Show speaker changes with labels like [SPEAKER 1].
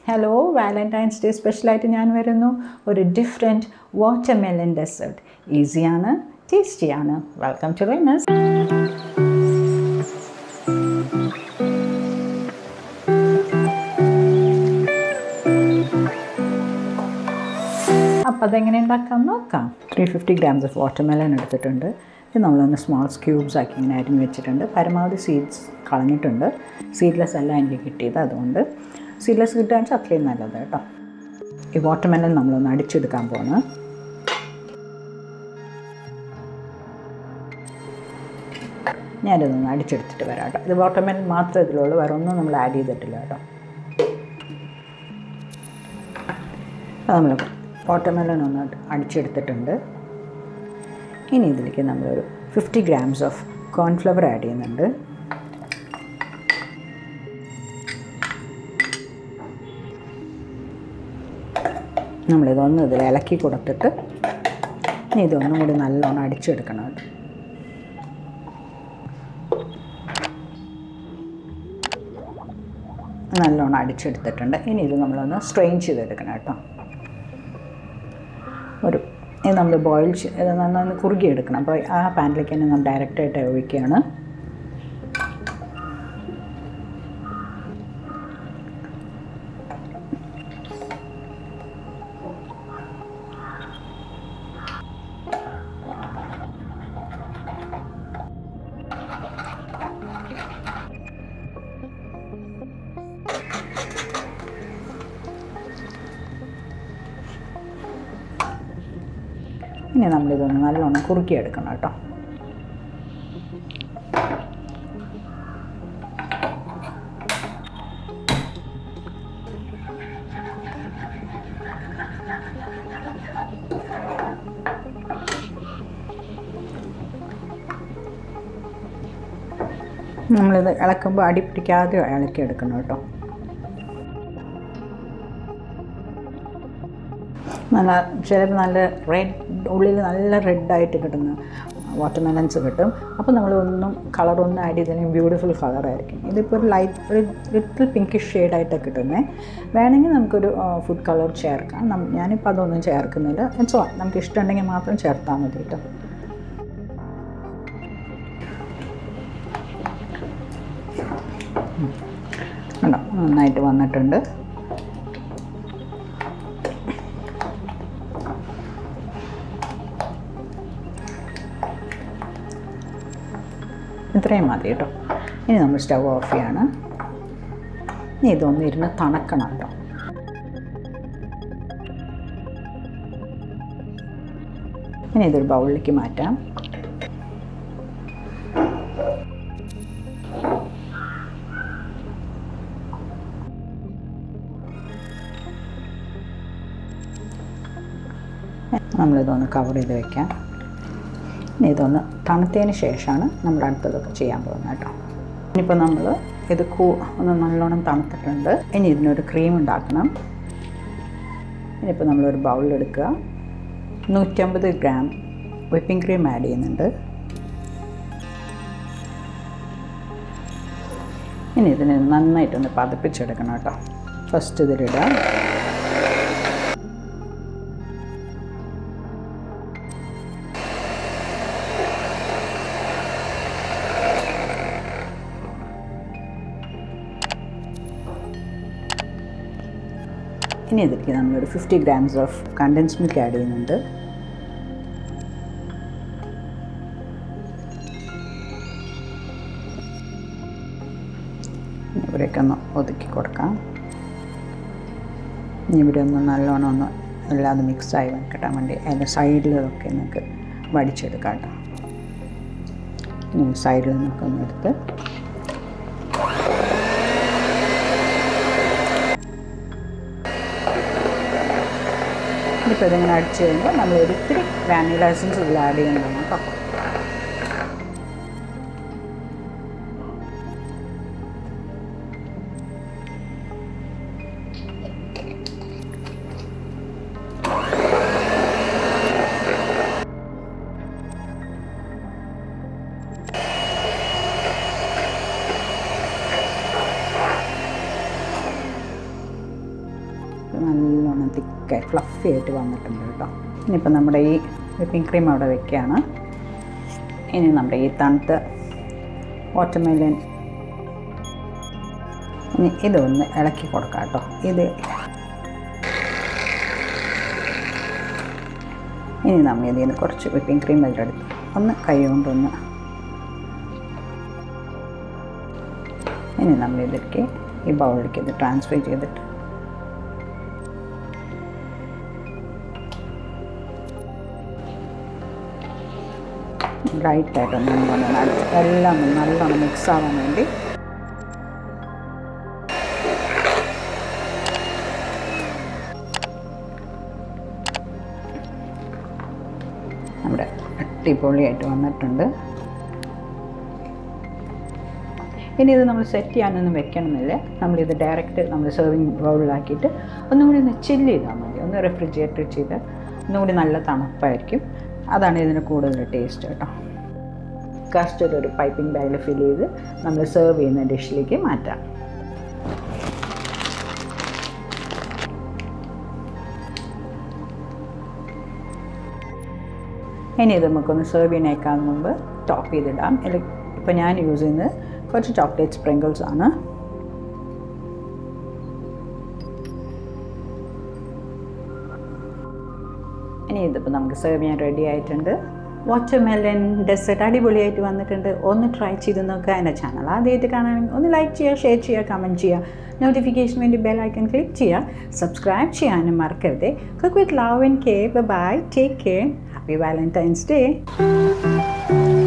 [SPEAKER 1] hello Valentine's day സ്പെഷ്യലായിട്ട് ഞാൻ വരുന്നു ഒരു ഡിഫറെൻറ്റ് വാട്ടർമെലൻ ഡെസേർട്ട് ഈസിയാണ് ടേസ്റ്റിയാണ് വെൽക്കം ടു റൈനസ് അപ്പോൾ അതെങ്ങനെ ഉണ്ടാക്കാം നോക്കാം three fifty grams of watermelon എടുത്തിട്ടുണ്ട് ഇത് നമ്മളൊന്ന് സ്മോൾ ക്യൂബ്സ് ആക്കി ഇങ്ങനെ അരിഞ്ഞ് വെച്ചിട്ടുണ്ട് പരമാവധി സീഡ്സ് കളഞ്ഞിട്ടുണ്ട് സീഡ്ലെസ് അല്ല എനിക്ക് കിട്ടിയത് അതുകൊണ്ട് സീഡ്ലെസ് കിട്ടുകയെന്ന് വെച്ചാൽ അത്രയും നല്ലത് കേട്ടോ ഈ വാട്ടർമെലൻ നമ്മളൊന്ന് അടിച്ചെടുക്കാൻ പോണ് ഞാനിതൊന്ന് അടിച്ചെടുത്തിട്ട് വരാം കേട്ടോ ഇത് വാട്ടർമെലൻ മാത്രമേ ഇതിലുള്ളൂ വേറെ ഒന്നും നമ്മൾ ആഡ് ചെയ്തിട്ടില്ല കേട്ടോ അത് നമ്മൾ വാട്ടർമെലൻ ഒന്ന് അടിച്ചെടുത്തിട്ടുണ്ട് ഇനി ഇതിലേക്ക് നമ്മളൊരു fifty grams of cornflour add ചെയ്യുന്നുണ്ട് നമ്മളിതൊന്ന് ഇതിൽ ഇളക്കി കൊടുത്തിട്ട് ഇനി ഇതൊന്നും കൂടി നല്ലോണം അടിച്ചെടുക്കണം കേട്ടോ നല്ലോണം അടിച്ചെടുത്തിട്ടുണ്ട് ഇനി ഇത് നമ്മളൊന്ന് സ്ട്രെയിൻ ചെയ്തെടുക്കണം കേട്ടോ ഒരു ഇത് നമ്മൾ ബോയിൽ ഇത് നന്നായി കുറുകിയെടുക്കണം അപ്പോൾ ആ പാനിലേക്ക് തന്നെ നമ്മൾ ഡയറക്റ്റായിട്ട് ഒഴിക്കുകയാണ് ഇനി നമ്മളിതൊന്ന് നല്ലോണം കുറുക്കിയെടുക്കണം കേട്ടോ നമ്മളിത് ഇളക്കുമ്പോൾ അടി പിടിക്കാതെ ഇളക്കിയെടുക്കണം കേട്ടോ നല്ല ചിലപ്പോൾ നല്ല റെഡ് ഉള്ളിൽ നല്ല റെഡായിട്ട് കിട്ടുന്ന വാട്ടർമെലൻസ് കിട്ടും അപ്പോൾ നമ്മളൊന്നും കളറൊന്നും ആഡ് ചെയ്തില്ലെങ്കിൽ ബ്യൂട്ടിഫുൾ കളറായിരിക്കും ഇതിപ്പോൾ ഒരു ലൈറ്റ് ഒരു ലിറ്റിൽ പിങ്കിഷ് ഷെയ്ഡായിട്ടൊക്കെ കിട്ടുന്നത് വേണമെങ്കിൽ നമുക്കൊരു ഫുഡ് കളർ ചേർക്കാം നം ഞാനിപ്പോൾ അതൊന്നും ചേർക്കുന്നില്ല സോ നമുക്ക് ഇഷ്ടമുണ്ടെങ്കിൽ മാത്രം ചേർത്താൽ മതി കേട്ടോ കണ്ടോ നന്നായിട്ട് വന്നിട്ടുണ്ട് ഇത്രയും മതി കേട്ടോ ഇനി നമ്മൾ സ്റ്റവ് ഓഫ് ചെയ്യാണ് ഇനി ഇതൊന്ന് ഇരുന്ന് തണക്കണം കേട്ടോ ഇനി ഇതൊരു ബൗളിലേക്ക് മാറ്റാം നമ്മളിതൊന്ന് കവർ ചെയ്ത് വെക്കാം ഇനി ഇതൊന്ന് തണുത്തതിന് ശേഷമാണ് നമ്മൾ അടുത്തതൊക്കെ ചെയ്യാൻ പോകുന്നത് കേട്ടോ ഇനിയിപ്പോൾ നമ്മൾ ഇത് കൂ ഒന്ന് നല്ലോണം തണുത്തിട്ടുണ്ട് ഇനി ഇതിനൊരു ക്രീം ഉണ്ടാക്കണം ഇനിയിപ്പോൾ നമ്മളൊരു ബൗളിലെടുക്കുക നൂറ്റമ്പത് ഗ്രാം വിപ്പിംഗ് ക്രീം ആഡ് ചെയ്യുന്നുണ്ട് ഇനി ഇതിനെ നന്നായിട്ടൊന്ന് പതപ്പിച്ചെടുക്കണം കേട്ടോ ഫസ്റ്റ് ഇതിലിടുക ഇനി ഇതിലേക്ക് നമ്മളൊരു fifty grams of condensed milk add ചെയ്യുന്നുണ്ട് ഇവിടെയൊക്കെ ഒന്ന് ഒതുക്കി കൊടുക്കാം ഇനി ഇവിടെ ഒന്ന് നല്ലോണം ഒന്ന് എല്ലാം മിക്സായി കിട്ടാൻ വേണ്ടി അതിൻ്റെ സൈഡിലൊക്കെ നമുക്ക് വടിച്ചെടുക്കാം കേട്ടോ ഇനി സൈഡിൽ നിന്നൊക്കെ ഒന്ന് എടുത്ത് ഇപ്പോൾ ഇതിങ്ങനെ അടിച്ച് കഴിയുമ്പോൾ നമ്മൾ ഒരിത്തിരി വാനില എസൻസ് ഇതിൽ ആഡ് ചെയ്യണം കേട്ടോ നല്ലോണം തിക്കായി ഫ്ലഫി ആയിട്ട് വന്നിട്ടുണ്ട് കേട്ടോ ഇനിയിപ്പോൾ നമ്മുടെ ഈ വിപ്പിംഗ് ക്രീം അവിടെ വെക്കുകയാണ് ഇനി നമ്മുടെ ഈ തണുത്ത വാട്ടർമെലൻ ഇനി ഇതൊന്ന് ഇളക്കി കൊടുക്കാം കേട്ടോ ഇത് ഇനി നമ്മൾ ഇതിൽ നിന്ന് കുറച്ച് വിപ്പിംഗ് ക്രീം അതിലെടുത്ത് ഒന്ന് കൈ കൊണ്ടൊന്ന് ഇനി നമ്മൾ ഇതിലേക്ക് ഈ ബൗളിലേക്ക് ഇത് ട്രാൻസ്ഫർ ചെയ്തിട്ട് ലൈറ്റായിട്ടൊന്ന് നല്ലോണം അടിച്ച് എല്ലാം ഒന്ന് നല്ലോണം മിക്സ് ആവാൻ വേണ്ടി നമ്മുടെ അടിപൊളിയായിട്ട് വന്നിട്ടുണ്ട് ഇനി ഇത് നമ്മൾ സെറ്റ് ചെയ്യാനൊന്നും വെക്കണമെന്നില്ല നമ്മളിത് ഡയറക്റ്റ് നമ്മൾ സെർവിങ് ബൗളിലാക്കിയിട്ട് ഒന്നും കൂടി ഒന്ന് ചില്ല് ചെയ്താൽ മതി ഒന്ന് റെഫ്രിജറേറ്റ് ചെയ്ത് ഒന്നും കൂടി നല്ല തണുപ്പായിരിക്കും അതാണ് ഇതിന് കൂടുതൽ ടേസ്റ്റ് കേട്ടോ കസ്റ്റർഡ് ഒരു പൈപ്പിംഗ് ബാഗിൽ ഫിൽ ചെയ്ത് നമ്മൾ സെർവ് ചെയ്യുന്ന ഡിഷിലേക്ക് മാറ്റാം ഇനി ഇത് നമുക്കൊന്ന് സെർവ് ചെയ്യുന്നേക്കാൾ മുമ്പ് ടോപ്പ് ചെയ്തിടാം ഇപ്പോൾ ഞാൻ യൂസ് ചെയ്യുന്നത് കുറച്ച് ചോക്ലേറ്റ് സ്പ്രിങ്കിൾസ് ആണ് ഇനി ഇതിപ്പോൾ നമുക്ക് സെർവ് ചെയ്യാൻ റെഡി ആയിട്ടുണ്ട് വാട്ടർമെലൻ ഡെസേർട്ട് അടിപൊളിയായിട്ട് വന്നിട്ടുണ്ട് ഒന്ന് ട്രൈ ചെയ്ത് നോക്കുക എൻ്റെ ചാനൽ ആദ്യമായിട്ട് കാണാനെങ്കിൽ ഒന്ന് ലൈക്ക് ചെയ്യുക ഷെയർ ചെയ്യുക കമൻറ്റ് ചെയ്യുക നോട്ടിഫിക്കേഷൻ വേണ്ടി ബെൽ ഐക്കൺ ക്ലിക്ക് ചെയ്യുക സബ്സ്ക്രൈബ് ചെയ്യാനും മറക്കരുത് cook with love and care bye take care happy Valentine's day